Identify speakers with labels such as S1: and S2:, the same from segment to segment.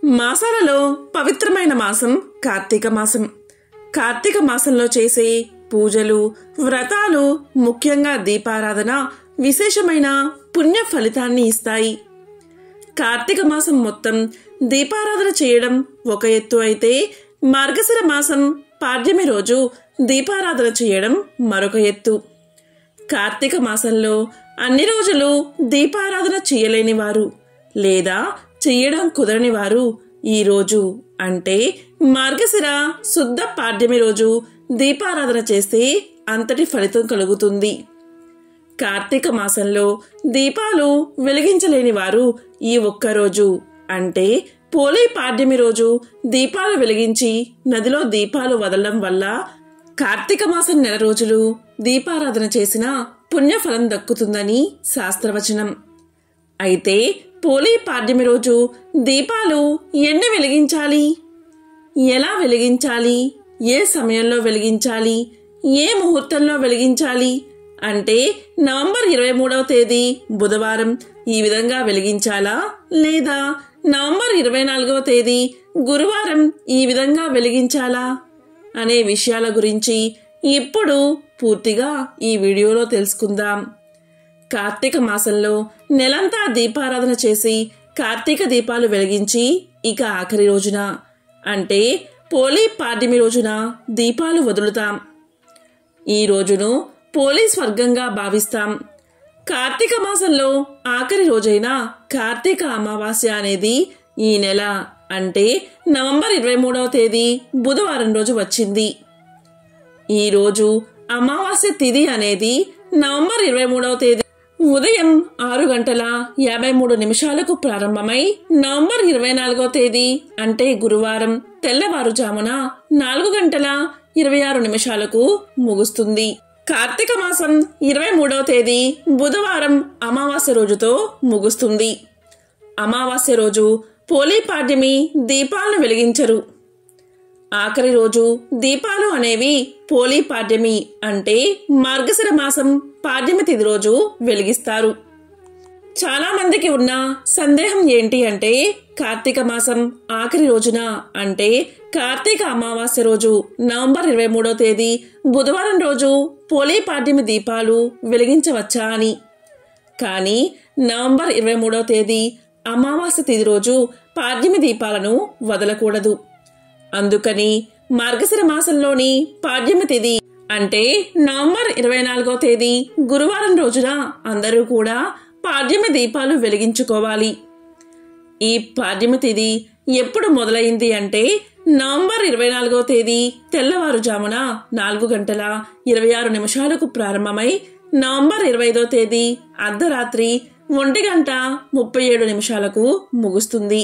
S1: మాసాలలో పవిత్రమైన మాసం కార్తీక మాసం కార్తీక మాసంలో చేసే పూజలు వ్రతాలు ముఖ్యంగా దీపారాధన విశేషమైన పుణ్య ఫలితాన్ని ఇస్తాయి కార్తీక మాసం మొత్తం దీపారాధన చేయడం ఒక ఎత్తు అయితే మార్గశిర మాసం పాడ్యమి రోజు దీపారాధన చేయడం మరొక ఎత్తు కార్తీక మాసంలో అన్ని రోజులు దీపారాధన చేయలేని వారు లేదా చెయ్యడం కుదరని వారు ఈ రోజు అంటే మార్గశిర శుద్ధ పాడ్యమి రోజు దీపారాధన చేస్తే అంతటి ఫలితం కలుగుతుంది కార్తీక మాసంలో దీపాలు వెలిగించలేని వారు ఈ ఒక్కరోజు అంటే పోలీ పాడ్యమి రోజు దీపాలు వెలిగించి నదిలో దీపాలు వదలడం వల్ల కార్తీక మాసం నెల రోజులు దీపారాధన చేసిన పుణ్యఫలం దక్కుతుందని శాస్త్రవచనం అయితే పోలీ పాడ్యమి రోజు దీపాలు ఎన్ని వెలిగించాలి ఎలా వెలిగించాలి ఏ సమయంలో వెలిగించాలి ఏ ముహూర్తంలో వెలిగించాలి అంటే నవంబర్ ఇరవై మూడవ తేదీ బుధవారం ఈ విధంగా వెలిగించాలా లేదా నవంబర్ ఇరవై నాలుగవ తేదీ గురువారం ఈ విధంగా వెలిగించాలా అనే విషయాల గురించి ఇప్పుడు పూర్తిగా ఈ వీడియోలో తెలుసుకుందాం కార్తీక మాసంలో నెలంతా దీపారాధన చేసి కార్తీక దీపాలు వెలిగించి ఇక ఆఖరి రోజున అంటే పోలీ పాడ్యమి రోజున దీపాలు వదులుతాం ఈ రోజును పోలీ స్వర్గంగా భావిస్తాం కార్తీక మాసంలో ఆఖరి రోజైన కార్తీక అమావాస్య అనేది ఈ నెల అంటే నవంబర్ ఇరవై మూడవ తేదీ బుధవారం రోజు వచ్చింది ఈ రోజు అమావాస్య తిథి అనేది నవంబర్ ఇరవై మూడవ తేదీ ఉదయం ఆరు గంటల యాభై మూడు నిమిషాలకు ప్రారంభమై నవంబర్ ఇరవై నాలుగో తేదీ అంటే గురువారం తెల్లవారుజామున నాలుగు గంటల ఇరవై ఆరు నిమిషాలకు ముగుస్తుంది కార్తీక మాసం ఇరవై మూడవ తేదీ బుధవారం అమావాస్య రోజుతో ముగుస్తుంది అమావాస్య రోజు పోలీ పాడ్యమి దీపాలను వెలిగించరు ఆఖరి రోజు దీపాలు అనేవి పోలీ పాడ్యమి అంటే మార్గశిర మాసం పాడ్యమి తిథి రోజు వెలిగిస్తారు చాలా మందికి ఉన్న సందేహం ఏంటి అంటే కార్తీక మాసం ఆఖరి రోజున అంటే కార్తీక అమావాస్య రోజు నవంబర్ ఇరవై మూడో తేదీ బుధవారం రోజు పోలీ పాడ్యమి దీపాలు వెలిగించవచ్చా అని కానీ నవంబర్ ఇరవై మూడో తేదీ అమావాస్య తిథి రోజు పాడ్యమి దీపాలను వదలకూడదు అందుకని మార్గశిర మాసంలోని పాడ్యమి తిథి అంటే నవంబర్ ఇరవై నాలుగో తేదీ గురువారం రోజున అందరూ కూడా పాడ్యమి దీపాలు వెలిగించుకోవాలి ఈ పాడ్యమి తిథి ఎప్పుడు మొదలైంది అంటే నవంబర్ ఇరవై నాలుగో తేదీ తెల్లవారుజామున నాలుగు గంటల ఇరవై ఆరు నిమిషాలకు ప్రారంభమై నవంబర్ ఇరవై ఐదో తేదీ అర్ధరాత్రి ఒంటి గంట ముప్పై ఏడు నిమిషాలకు ముగుస్తుంది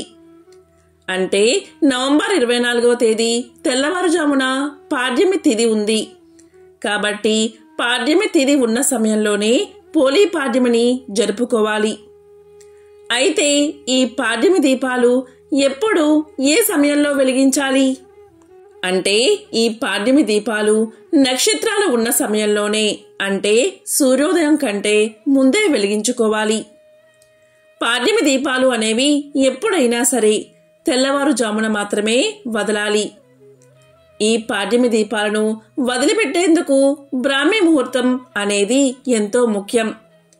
S1: అంటే నవంబర్ ఇరవై నాలుగవ తేదీ తెల్లవారుజామున పాడ్యమి తిథి ఉంది కాబట్టి పాడ్యమి తిథి ఉన్న సమయంలోనే పోలీ పాడ్యమిని జరుపుకోవాలి అయితే ఈ పాడ్యమి దీపాలు ఎప్పుడు ఏ సమయంలో వెలిగించాలి అంటే ఈ పాడ్యమి దీపాలు నక్షత్రాలు ఉన్న సమయంలోనే అంటే సూర్యోదయం కంటే ముందే వెలిగించుకోవాలి పాడ్యమి దీపాలు అనేవి ఎప్పుడైనా సరే తెల్లవారుజామున మాత్రమే వదలాలి ఈ పాడ్యమి దీపాలను వదిలిపెట్టేందుకు బ్రాహ్మీ ముహూర్తం అనేది ఎంతో ముఖ్యం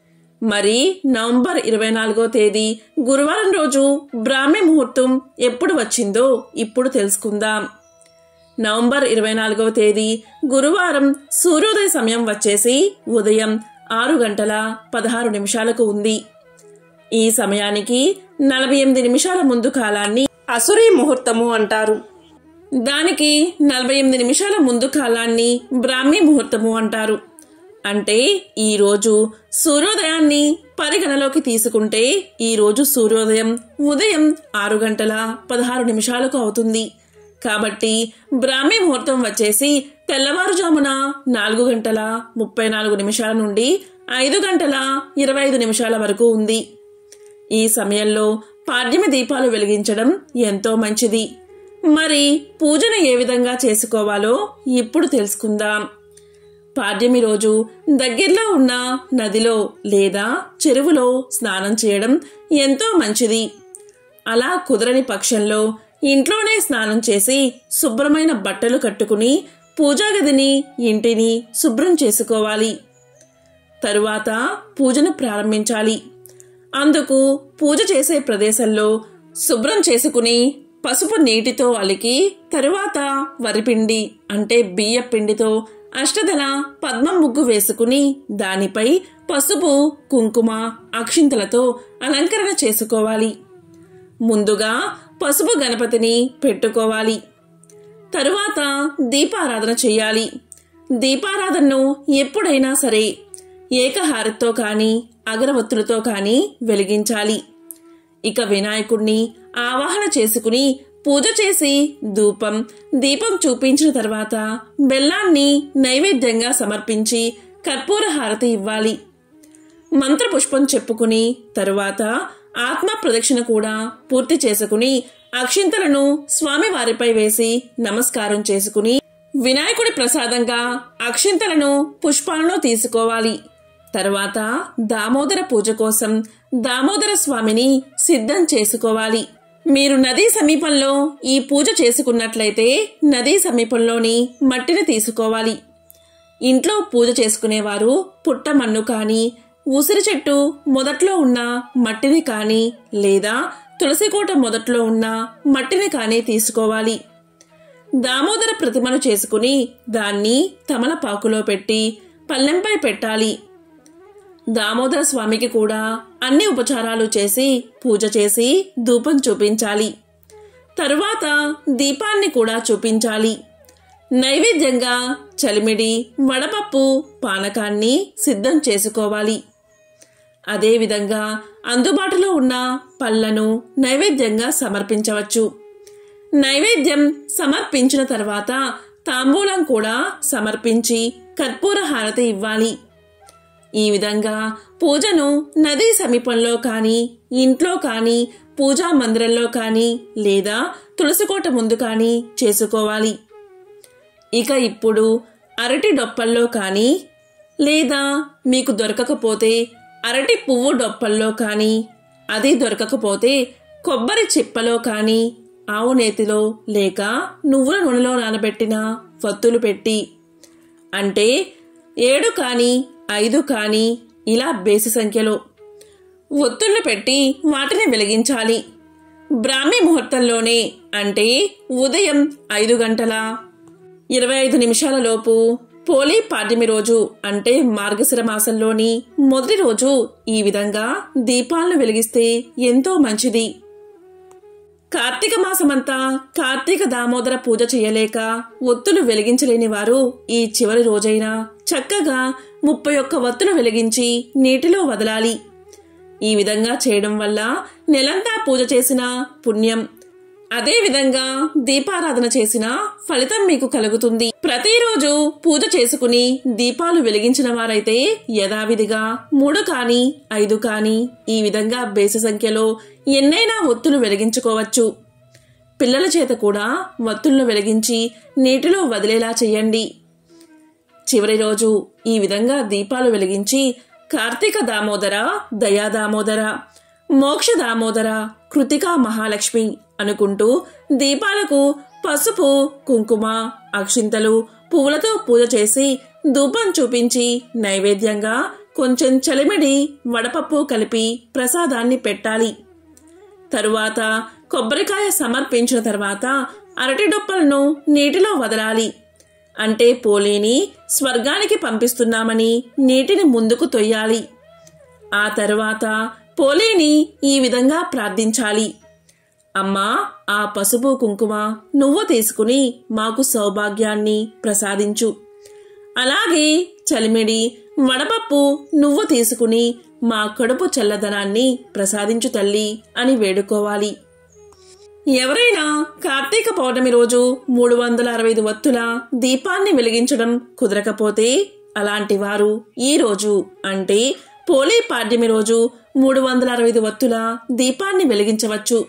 S1: మరి నవంబర్ ఇరవై నాలుగో తేదీ గురువారం రోజు బ్రాహ్మీ ముహూర్తం ఎప్పుడు వచ్చిందో ఇప్పుడు తెలుసుకుందాం నవంబర్ ఇరవై నాలుగవ తేదీ గురువారం సూర్యోదయ సమయం వచ్చేసి ఉదయం ఆరు గంటల పదహారు నిమిషాలకు ఉంది ఈ సమయానికి నలభై ఎనిమిది నిమిషాల ముందు కాలాన్ని అసురీ ముహూర్తము అంటారు దానికి నలభై ఎనిమిది నిమిషాల ముందు కాలాన్ని బ్రాహ్మీ ముహూర్తము అంటారు అంటే ఈ రోజు సూర్యోదయాన్ని పరిగణలోకి తీసుకుంటే ఈ రోజు సూర్యోదయం ఉదయం ఆరు గంటల పదహారు నిమిషాలకు అవుతుంది కాబట్టి బ్రాహ్మీ ముహూర్తం వచ్చేసి తెల్లవారుజామున నాలుగు గంటల ముప్పై నాలుగు నిమిషాల నుండి ఐదు గంటల ఇరవై ఐదు నిమిషాల వరకు ఉంది ఈ సమయంలో పాడ్యమి దీపాలు వెలిగించడం ఎంతో మంచిది మరి పూజను ఏ విధంగా చేసుకోవాలో ఇప్పుడు తెలుసుకుందాం పాడ్యమి రోజు దగ్గరలో ఉన్న నదిలో లేదా చెరువులో స్నానం చేయడం ఎంతో మంచిది అలా కుదరని పక్షంలో ఇంట్లోనే స్నానం చేసి శుభ్రమైన బట్టలు కట్టుకుని పూజా గదిని ఇంటిని శుభ్రం చేసుకోవాలి తరువాత పూజను ప్రారంభించాలి అందుకు పూజ చేసే ప్రదేశంలో శుభ్రం చేసుకుని పసుపు నీటితో అలికి తరువాత వరిపిండి అంటే బియ్య పిండితో అష్టదల పద్మం ముగ్గు వేసుకుని దానిపై పసుపు కుంకుమ అక్షింతలతో అలంకరణ చేసుకోవాలి ముందుగా పసుపు గణపతిని పెట్టుకోవాలి తరువాత దీపారాధన చేయాలి దీపారాధనను ఎప్పుడైనా సరే ఏకహారతో కానీ అగరవత్తులతో కానీ వెలిగించాలి ఇక వినాయకుణ్ణి ఆవాహన చేసుకుని పూజ చేసి ధూపం దీపం చూపించిన తర్వాత బెల్లాన్ని నైవేద్యంగా సమర్పించి కర్పూర హారతి ఇవ్వాలి మంత్రపుష్పం చెప్పుకుని తరువాత ఆత్మ ప్రదక్షిణ కూడా పూర్తి చేసుకుని అక్షింతలను స్వామివారిపై వేసి నమస్కారం చేసుకుని వినాయకుడి ప్రసాదంగా అక్షింతలను పుష్పాలను తీసుకోవాలి తర్వాత దామోదర పూజ కోసం దామోదర స్వామిని సిద్ధం చేసుకోవాలి మీరు నదీ సమీపంలో ఈ పూజ చేసుకున్నట్లయితే నదీ సమీపంలోని మట్టిని తీసుకోవాలి ఇంట్లో పూజ చేసుకునేవారు పుట్టమన్ను కానీ ఉసిరి చెట్టు మొదట్లో ఉన్న మట్టిని కానీ లేదా తులసికోట మొదట్లో ఉన్న మట్టిని కానీ తీసుకోవాలి దామోదర ప్రతిమను చేసుకుని దాన్ని తమలపాకులో పెట్టి పల్లెంపై పెట్టాలి దామోదర స్వామికి కూడా అన్ని ఉపచారాలు చేసి పూజ చేసి ధూపం చూపించాలి తరువాత దీపాన్ని కూడా చూపించాలి నైవేద్యంగా చలిమిడి వడపప్పు పానకాన్ని సిద్ధం చేసుకోవాలి అదేవిధంగా అందుబాటులో ఉన్న పళ్ళను నైవేద్యంగా సమర్పించవచ్చు నైవేద్యం సమర్పించిన తర్వాత తాంబూలం కూడా సమర్పించి కర్పూర హారతి ఇవ్వాలి ఈ విధంగా పూజను నదీ సమీపంలో కానీ ఇంట్లో కానీ పూజా మందిరంలో కానీ లేదా తులసికోట ముందు కానీ చేసుకోవాలి ఇక ఇప్పుడు అరటి డొప్పల్లో కానీ లేదా మీకు దొరకకపోతే అరటి పువ్వు డొప్పల్లో కానీ అది దొరకకపోతే కొబ్బరి చిప్పలో కానీ ఆవు నేతిలో లేక నువ్వుల నూనెలో నానబెట్టిన వత్తులు పెట్టి అంటే ఏడు కానీ ఐదు కానీ ఇలా బేసి సంఖ్యలో ఒత్తుళ్ళు పెట్టి వాటిని వెలిగించాలి బ్రాహ్మీ ముహూర్తంలోనే అంటే ఉదయం ఐదు గంటల ఇరవై ఐదు నిమిషాల లోపు పోలీ పాడ్యమి రోజు అంటే మార్గశిర మాసంలోని మొదటి రోజు ఈ విధంగా దీపాలను వెలిగిస్తే ఎంతో మంచిది కార్తీక మాసమంతా కార్తీక దామోదర పూజ చేయలేక ఒత్తులు వెలిగించలేని వారు ఈ చివరి రోజైనా చక్కగా ముప్పై ఒక్క వత్తులు వెలిగించి నీటిలో వదలాలి ఈ విధంగా చేయడం వల్ల నెలంతా పూజ చేసిన పుణ్యం అదే విధంగా దీపారాధన చేసిన ఫలితం మీకు కలుగుతుంది ప్రతిరోజు పూజ చేసుకుని దీపాలు వెలిగించిన వారైతే యథావిధిగా మూడు కాని ఐదు కాని ఈ విధంగా బేసి సంఖ్యలో ఎన్నైనా ఒత్తులు వెలిగించుకోవచ్చు పిల్లల చేత కూడా వత్తులను వెలిగించి నీటిలో వదిలేలా చేయండి చివరి రోజు ఈ విధంగా దీపాలు వెలిగించి కార్తీక దామోదర దయా దామోదర మోక్ష దామోదర కృతికా మహాలక్ష్మి అనుకుంటూ దీపాలకు పసుపు కుంకుమ అక్షింతలు పువ్వులతో పూజ చేసి ధూపం చూపించి నైవేద్యంగా కొంచెం చలిమిడి వడపప్పు కలిపి ప్రసాదాన్ని పెట్టాలి తరువాత కొబ్బరికాయ సమర్పించిన తర్వాత అరటి డొప్పలను నీటిలో వదలాలి అంటే పోలీని స్వర్గానికి పంపిస్తున్నామని నీటిని ముందుకు తొయ్యాలి ఆ తరువాత పోలీని ఈ విధంగా ప్రార్థించాలి అమ్మా ఆ పసుపు కుంకుమ నువ్వు తీసుకుని మాకు సౌభాగ్యాన్ని ప్రసాదించు అలాగే చలిమిడి వడపప్పు నువ్వు తీసుకుని మా కడుపు చల్లదనాన్ని ప్రసాదించు తల్లి అని వేడుకోవాలి ఎవరైనా కార్తీక పౌర్ణమి రోజు మూడు వందల అరవై ఐదు వత్తుల దీపాన్ని వెలిగించడం కుదరకపోతే అలాంటి వారు ఈ రోజు అంటే పోలీ పాడ్యమి రోజు మూడు వందల అరవై ఐదు వత్తుల దీపాన్ని వెలిగించవచ్చు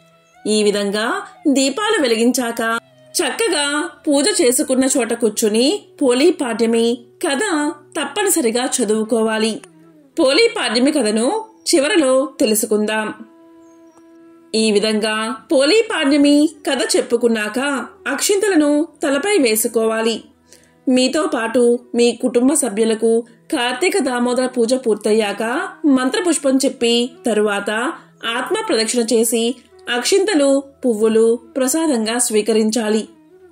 S1: ఈ విధంగా దీపాలు వెలిగించాక చక్కగా పూజ చేసుకున్న చోట కూర్చుని పోలీ పాడ్యమి కథ తప్పనిసరిగా చదువుకోవాలి పోలీ పాడ్యమి కథను చివరలో తెలుసుకుందాం ఈ విధంగా పోలీ పాడ్యమి కథ చెప్పుకున్నాక అక్షింతలను తలపై వేసుకోవాలి మీతో పాటు మీ కుటుంబ సభ్యులకు కార్తీక దామోదర పూజ పూర్తయ్యాక మంత్రపుష్పం చెప్పి తరువాత ఆత్మ ప్రదక్షిణ చేసి అక్షింతలు పువ్వులు ప్రసాదంగా స్వీకరించాలి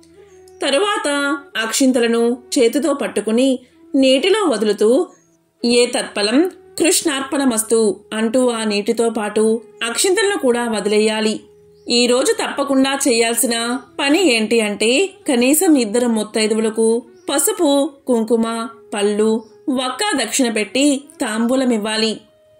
S1: తరువాత అక్షింతలను చేతితో పట్టుకుని నీటిలో వదులుతూ ఏ తత్ఫలం కృష్ణార్పణమస్తు అంటూ ఆ నీటితో పాటు అక్షింతలను కూడా వదిలేయాలి ఈ రోజు తప్పకుండా చేయాల్సిన పని ఏంటి అంటే కనీసం ఇద్దరు ముత్తైదువులకు పసుపు కుంకుమ పళ్ళు వక్క దక్షిణ పెట్టి తాంబూలమివ్వాలి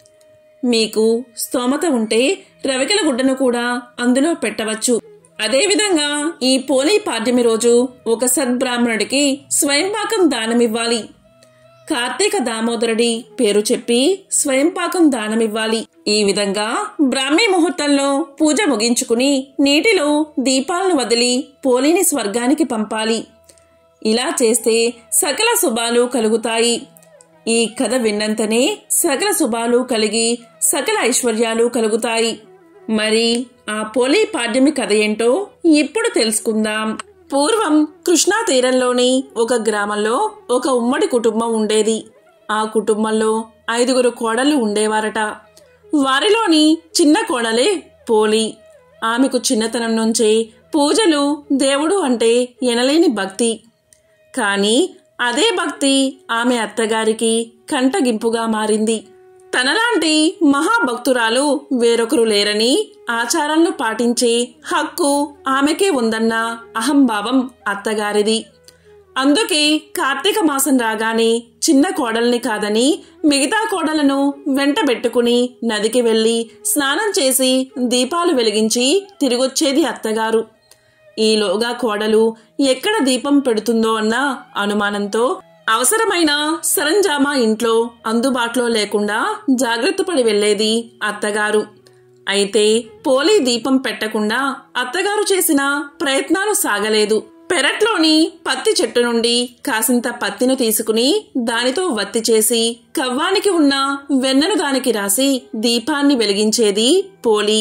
S1: మీకు స్తోమత ఉంటే రవికల గుడ్డను కూడా అందులో పెట్టవచ్చు అదేవిధంగా ఈ పోలీ పాడ్యమి రోజు ఒక సద్బ్రాహ్మణుడికి స్వయంపాకం దానమివ్వాలి కార్తీక దామోదరుడి పేరు చెప్పి స్వయంపాకం దానమివ్వాలి ఈ విధంగా బ్రాహ్మీ ముహూర్తంలో పూజ ముగించుకుని నీటిలో దీపాలను వదిలి పోలిని స్వర్గానికి పంపాలి ఇలా చేస్తే సకల శుభాలు కలుగుతాయి ఈ కథ విన్నంతనే సకల శుభాలు కలిగి సకల ఐశ్వర్యాలు కలుగుతాయి మరి ఆ పోలీ పాడ్యమి కథ ఏంటో ఇప్పుడు తెలుసుకుందాం పూర్వం కృష్ణా తీరంలోని ఒక గ్రామంలో ఒక ఉమ్మడి కుటుంబం ఉండేది ఆ కుటుంబంలో ఐదుగురు కోడలు ఉండేవారట వారిలోని చిన్న కోడలే పోలి ఆమెకు చిన్నతనం నుంచే పూజలు దేవుడు అంటే ఎనలేని భక్తి కానీ అదే భక్తి ఆమె అత్తగారికి కంటగింపుగా మారింది తనలాంటి మహాభక్తురాలు వేరొకరు లేరని ఆచారాలను పాటించే హక్కు ఆమెకే ఉందన్న అహంభావం అత్తగారిది అందుకే కార్తీక మాసం రాగానే చిన్న కోడల్ని కాదని మిగతా కోడలను వెంటబెట్టుకుని నదికి వెళ్లి స్నానం చేసి దీపాలు వెలిగించి తిరిగొచ్చేది అత్తగారు ఈలోగా కోడలు ఎక్కడ దీపం పెడుతుందో అన్న అనుమానంతో అవసరమైన సరంజామా ఇంట్లో అందుబాటులో లేకుండా జాగ్రత్త పడి వెళ్లేది అత్తగారు అయితే పోలీ దీపం పెట్టకుండా అత్తగారు చేసిన ప్రయత్నాలు సాగలేదు పెరట్లోని పత్తి చెట్టు నుండి కాసింత పత్తిని తీసుకుని దానితో వత్తి చేసి కవ్వానికి ఉన్న వెన్నను దానికి రాసి దీపాన్ని వెలిగించేది పోలి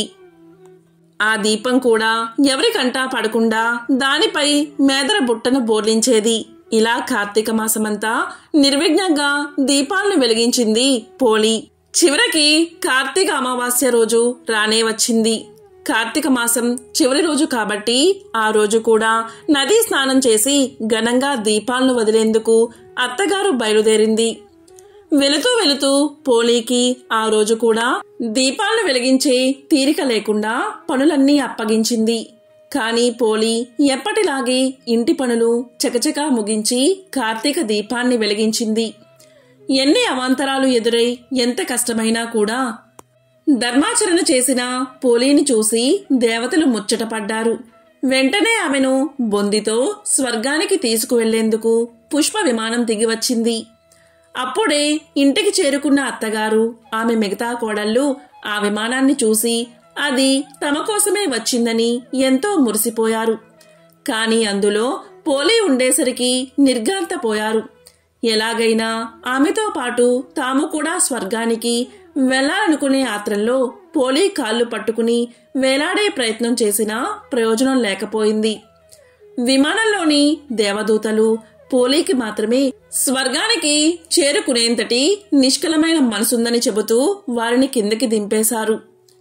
S1: ఆ దీపం కూడా ఎవరికంటా పడకుండా దానిపై మేదర బుట్టను బోర్లించేది ఇలా కార్తీక మాసమంతా నిర్విఘ్నంగా దీపాలను వెలిగించింది పోలి చివరికి కార్తీక అమావాస్య రోజు రానే వచ్చింది కార్తీక మాసం చివరి రోజు కాబట్టి ఆ రోజు కూడా నదీ స్నానం చేసి ఘనంగా దీపాలను వదిలేందుకు అత్తగారు బయలుదేరింది వెళుతూ వెళుతూ పోలీకి ఆ రోజు కూడా దీపాలను వెలిగించే తీరిక లేకుండా పనులన్నీ అప్పగించింది కానీ పోలి ఎప్పటిలాగే ఇంటి పనులు చకచకా ముగించి కార్తీక దీపాన్ని వెలిగించింది ఎన్ని అవాంతరాలు ఎదురై ఎంత కష్టమైనా కూడా ధర్మాచరణ చేసిన పోలీని చూసి దేవతలు ముచ్చటపడ్డారు వెంటనే ఆమెను బొందితో స్వర్గానికి తీసుకువెళ్లేందుకు పుష్ప విమానం దిగివచ్చింది అప్పుడే ఇంటికి చేరుకున్న అత్తగారు ఆమె మిగతా కోడళ్ళు ఆ విమానాన్ని చూసి అది తమ కోసమే వచ్చిందని ఎంతో మురిసిపోయారు కాని అందులో పోలీ ఉండేసరికి నిర్గాంతపోయారు ఎలాగైనా ఆమెతో పాటు తాము కూడా స్వర్గానికి వెళ్లాలనుకునే ఆత్రంలో పోలీ కాళ్ళు పట్టుకుని వేలాడే ప్రయత్నం చేసినా ప్రయోజనం లేకపోయింది విమానంలోని దేవదూతలు పోలీకి మాత్రమే స్వర్గానికి చేరుకునేంతటి నిష్కలమైన మనసుందని చెబుతూ వారిని కిందకి దింపేశారు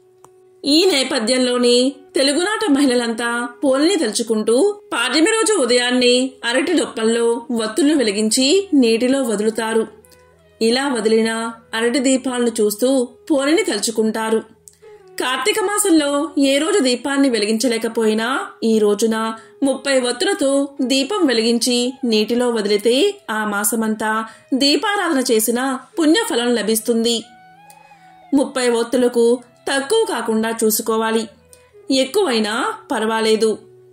S1: ఈ నేపథ్యంలోనే తెలుగునాట మహిళలంతా పోలిని తలుచుకుంటూ పాడ్యమి రోజు ఉదయాన్నే అరటి డొప్పల్లో వత్తులు వెలిగించి నీటిలో వదులుతారు ఇలా వదిలిన అరటి దీపాలను చూస్తూ పోలిని తలుచుకుంటారు కార్తీక మాసంలో ఏ రోజు దీపాన్ని వెలిగించలేకపోయినా ఈ రోజున ముప్పై వత్తులతో దీపం వెలిగించి నీటిలో వదిలితే ఆ మాసమంతా దీపారాధన చేసిన పుణ్యఫలం లభిస్తుంది ముప్పై ఒత్తులకు తక్కువ కాకుండా చూసుకోవాలి ఎక్కువైనా పర్వాలేదు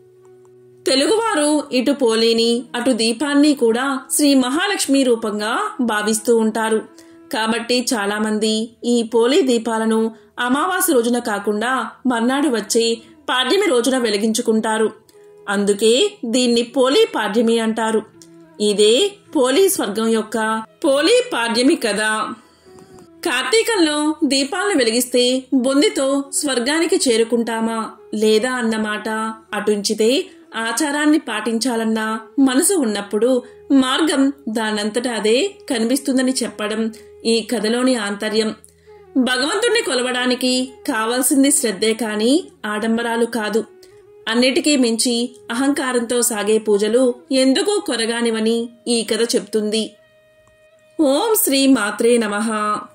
S1: తెలుగువారు ఇటు పోలీని అటు దీపాన్ని కూడా శ్రీ మహాలక్ష్మి రూపంగా భావిస్తూ ఉంటారు కాబట్టి చాలామంది ఈ పోలీ దీపాలను అమావాస్య రోజున కాకుండా మర్నాడు వచ్చే పాడ్యమి రోజున వెలిగించుకుంటారు అందుకే దీన్ని పోలీ పాడ్యమి అంటారు ఇదే పోలీ స్వర్గం యొక్క పోలీ పాడ్యమి కథ కార్తీకంలో దీపాలను వెలిగిస్తే బొందితో స్వర్గానికి చేరుకుంటామా లేదా అన్నమాట అటుంచితే ఆచారాన్ని పాటించాలన్న మనసు ఉన్నప్పుడు మార్గం దానంతట అదే కనిపిస్తుందని చెప్పడం ఈ కథలోని ఆంతర్యం భగవంతుణ్ణి కొలవడానికి కావాల్సింది శ్రద్ధే కాని ఆడంబరాలు కాదు అన్నిటికీ మించి అహంకారంతో సాగే పూజలు ఎందుకు కొరగానివని ఈ కథ చెప్తుంది ఓం శ్రీ మాత్రే నమః